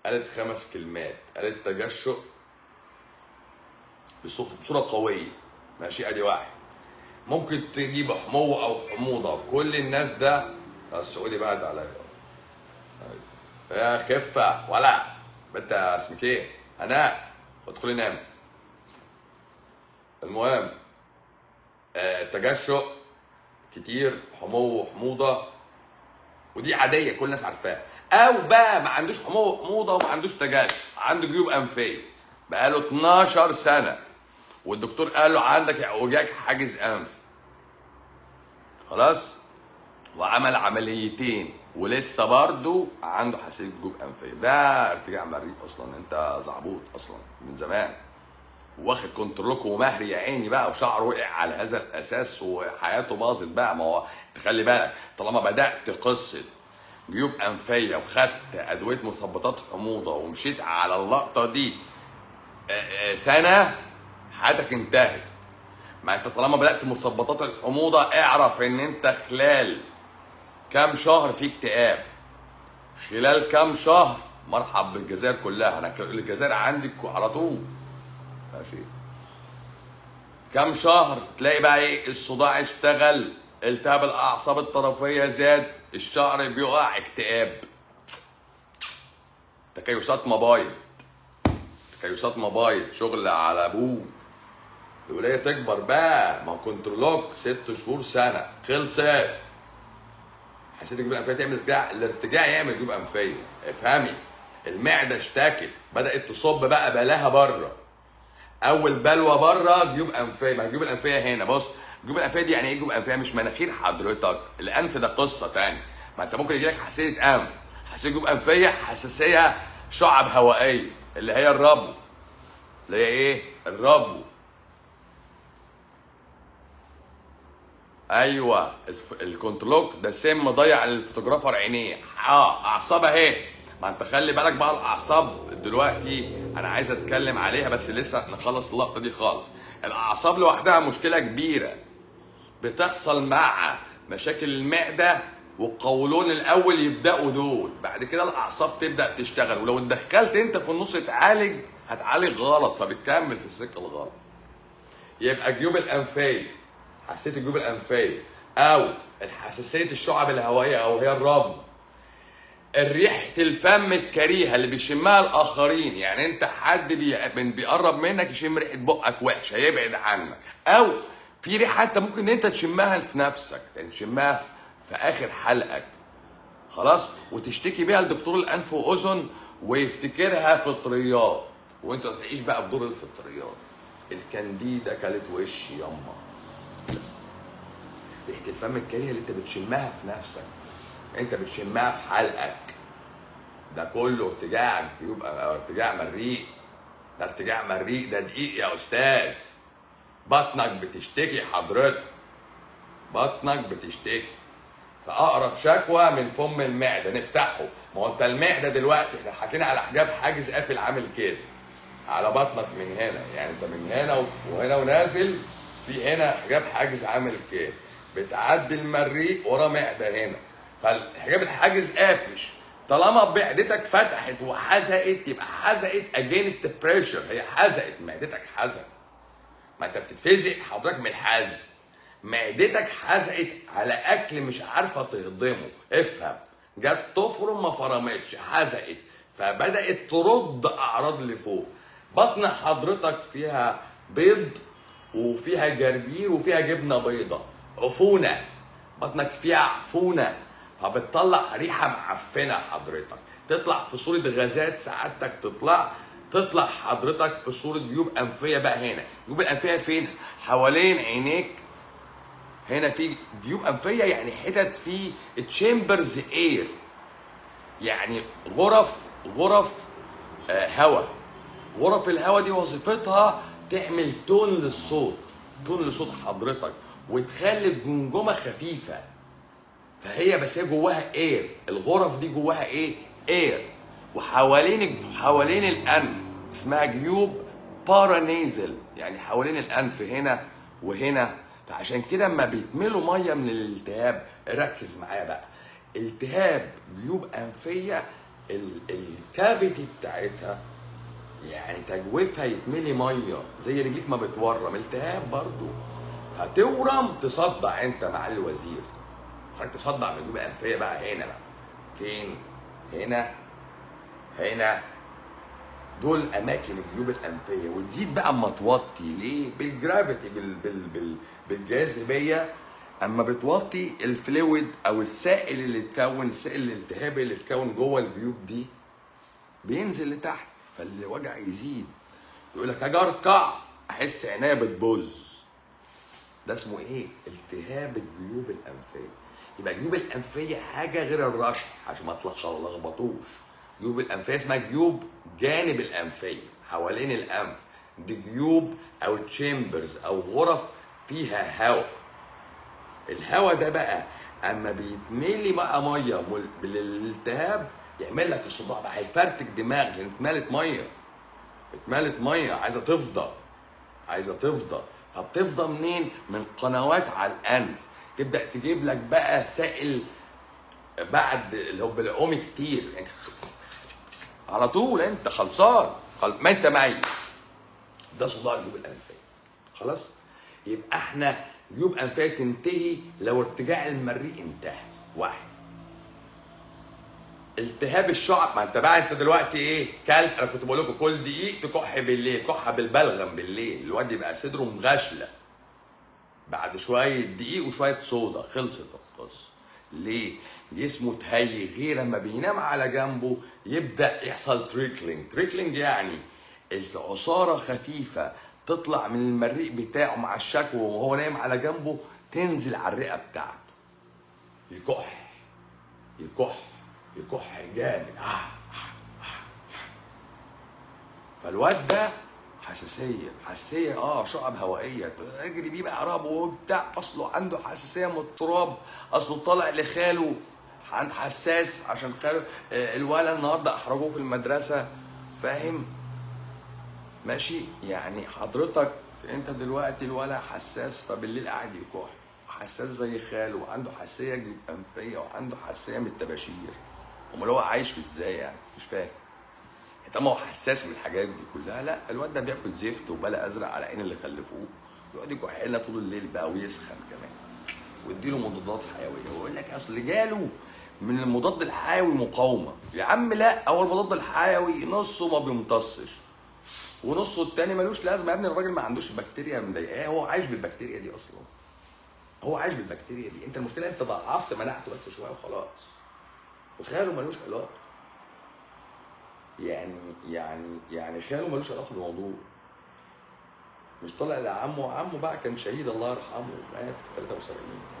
قالت خمس كلمات قالت تجشؤ بصوت- بصوره قويه ماشي ادي واحد ممكن تجيب حموه او حموضه كل الناس ده السعودي بعد عليا يا خفه ولا انت اسمك ايه؟ هناء ادخلي نام المهم آه، تجشؤ كتير حمو وحموضه ودي عاديه كل الناس عارفاها او بقى ما عندوش حموضه وحموضه وما عندوش تجشؤ عنده جيوب انفيه بقاله 12 سنه والدكتور قال له عندك اعوجاج حاجز انف خلاص وعمل عمليتين ولسه برضه عنده حساسيه جيوب انفيه ده ارتجاع مريء اصلا انت زعبوط اصلا من زمان واخد كنترولك ومهري يا عيني بقى وشعره وقع على هذا الاساس وحياته باظت بقى ما هو تخلي بالك طالما بدات قصه جيوب انفيه وخدت ادويه مثبطات حموضه ومشيت على اللقطه دي آه، آه، سنه حياتك انتهت ما انت طالما بدات مثبطات الحموضه اعرف ان انت خلال كام شهر في اكتئاب خلال كام شهر مرحب بالجزائر كلها انا الجزائر عندك على طول ماشي كام شهر تلاقي بقى ايه الصداع اشتغل التهاب الاعصاب الطرفيه زاد الشعر بيقع اكتئاب تكيسات مبايض تكيسات مبايض شغل على ابوه الولايه تكبر بقى ما هو كنترولوك ست شهور سنه خلصت حسيت الجيوب الانفيه تعمل ارتجاع الارتجاع يعمل جيوب انفيه افهمي المعده اشتكت بدات تصب بقى بلاها بره اول بلوه بره جيوب انفيه ما الجيوب الانفيه هنا بص الجيوب الانفيه دي يعني ايه جيوب انفيه مش مناخير حضرتك الانف ده قصه تاني ما انت ممكن يجيلك حساسيه انف حساسيه جيوب انفيه حساسيه شعب هوائيه اللي هي الربو اللي هي ايه الربو ايوه الف... الكنترولوك ده سم مضيع الفوتوغرافر عينيه اه اعصاب اهي ما انت خلي بالك بقى الاعصاب دلوقتي انا عايز اتكلم عليها بس لسه نخلص اللقطه دي خالص الاعصاب لوحدها مشكله كبيره بتحصل مع مشاكل المعده والقولون الاول يبداوا دول بعد كده الاعصاب تبدا تشتغل ولو اتدخلت انت في النص تعالج هتعالج غلط فبتكمل في السكه الغلط يبقى جيوب الانفيه حساسيه الجيوب الانفيه او الحساسيه الشعب الهوائيه او هي الربو الريحة الفم الكريهة اللي بيشمها الآخرين يعني أنت حد بي... من بيقرب منك يشم ريحة بقك وحشة يبعد عنك أو في ريحة أنت ممكن أنت تشمها في نفسك يعني تشمها في... في آخر حلقك خلاص وتشتكي بيها لدكتور الأنف وأذن ويفتكرها فطريات وأنت تعيش بقى في دور الفطريات الكانديدا كلت وشي يما بس ريحة الفم الكريهة اللي أنت بتشمها في نفسك انت بتشمها في حلقك ده كله ارتجاع يبقى ارتجاع مريء ده ارتجاع مريء ده دقيق يا استاذ بطنك بتشتكي حضرتك بطنك بتشتكي فاقرب شكوى من فم المعده نفتحه ما هو انت المعده دلوقتي احنا حكينا على حجاب حاجز قافل عامل كده على بطنك من هنا يعني انت من هنا وهنا ونازل في هنا حجاب حاجز عامل كده بتعدي المريء ورا معده هنا فالحجاب الحاجز قافش طالما معدتك فتحت وحزقت يبقى حزقت اجينست بريشر هي حزقت معدتك حزق ما انت بتتفزق حضرتك من الحزق معدتك حزقت على اكل مش عارفه تهضمه افهم جت تفرم ما فرمتش حزقت فبدات ترد اعراض لفوق بطن حضرتك فيها بيض وفيها جرجير وفيها جبنه بيضه عفونه بطنك فيها عفونه فبتطلع ريحه معفنه حضرتك تطلع في صوره غازات سعادتك تطلع تطلع حضرتك في صوره جيوب انفيه بقى هنا جيوب الانفيه فين حوالين عينيك هنا في جيوب انفيه يعني حتت في تشامبرز اير يعني غرف غرف آه هواء غرف الهواء دي وظيفتها تعمل تون للصوت تون لصوت حضرتك وتخلي الجمجمه خفيفه فهي بس هي جواها اير الغرف دي جواها ايه اير وحوالين حوالين الانف اسمها جيوب بارانيزل يعني حوالين الانف هنا وهنا فعشان كده اما بيتملوا ميه من الالتهاب ركز معايا بقى التهاب جيوب انفيه ال- الكافيتي بتاعتها يعني تجويفها يتملي ميه زي رجليك ما بتورم التهاب برضو هتورم تصدع انت مع الوزير حضرتك تصدع من الجيوب الانفيه بقى هنا بقى فين هنا هنا دول اماكن الجيوب الانفيه وتزيد بقى اما توطي ليه بالجرافيتي بال بال بال بالجاذبيه اما بتوطي الفلويد او السائل اللي اتكون السائل الالتهابي اللي اتكون جوه الجيوب دي بينزل لتحت فالوجع يزيد يقول لك اجي اركع احس عينيا بتبوظ ده اسمه ايه؟ التهاب الجيوب الانفيه يبقى الجيوب الانفيه حاجه غير الرشح عشان ما تلخبطوش جيوب الانفيه اسمها جيوب جانب الانفيه حوالين الانف دي جيوب او تشامبرز او غرف فيها هواء الهواء ده بقى اما بيتملي بقى ميه مل- بالالتهاب يعمل لك الصداع بقى هيفرتك دماغ لان اتملت ميه اتملت ميه عايزه تفضى عايزه تفضى فبتفضى منين؟ من قنوات على الانف تبدا تجيب لك بقى سائل بعد اللي هو بالعوم كتير يعني على طول انت خلصان خل... ما انت ميت ده صداع الجيوب الانفيه خلاص يبقى احنا جيوب انفيه تنتهي لو ارتجاع المريء انتهى واحد التهاب الشعب ما انت بقى انت دلوقتي ايه كلت انا كنت بقول لكم كل دقيق تكح بالليل كحه بالبلغم بالليل الواد يبقى صدره مغشله بعد شويه دقيق وشويه صودا خلصت القصه ليه؟ جسمه تهيج غير اما بينام على جنبه يبدا يحصل تريكلينج تريكلينج يعني العصاره خفيفه تطلع من المريء بتاعه مع الشكوى وهو نايم على جنبه تنزل على الرئه بتاعته يكح يكح يكح جامد آه، آه، آه. فالواد ده حساسيه حساسيه اه شعب هوائيه اجري بيه بقى راب وبتاع اصله عنده حساسيه من التراب اصله طالع لخاله عند حساس عشان خاله آه، الولد النهارده احرجوه في المدرسه فاهم ماشي يعني حضرتك انت دلوقتي الولد حساس فبالليل قاعد يكح حساس زي خاله وعنده حساسيه جيوب انفيه وعنده حساسيه من الطباشير امال هو عايش ازاي يعني مش فاهم طب هو حساس من الحاجات دي كلها لا الواد ده بياكل زفت وبلا ازرق على عين اللي خلفوه يقعد يكح لنا طول الليل بقى ويسخن كمان ويديله مضادات حيويه ويقول لك اصل جاله من المضاد الحيوي مقاومه يا عم لا هو المضاد الحيوي نصه ما بيمتصش ونصه التاني ملوش لازمه يا ابني الراجل ما عندوش بكتيريا مضايقاه هو عايش بالبكتيريا دي اصلا هو عايش بالبكتيريا دي انت المشكله انت ضعفت مناعته بس شويه وخلاص وخاله ملوش علاقه يعني يعني يعني خاله ملوش علاقه بالموضوع مش طالع لعمه وعمه بقى كان شهيد الله يرحمه مات في 73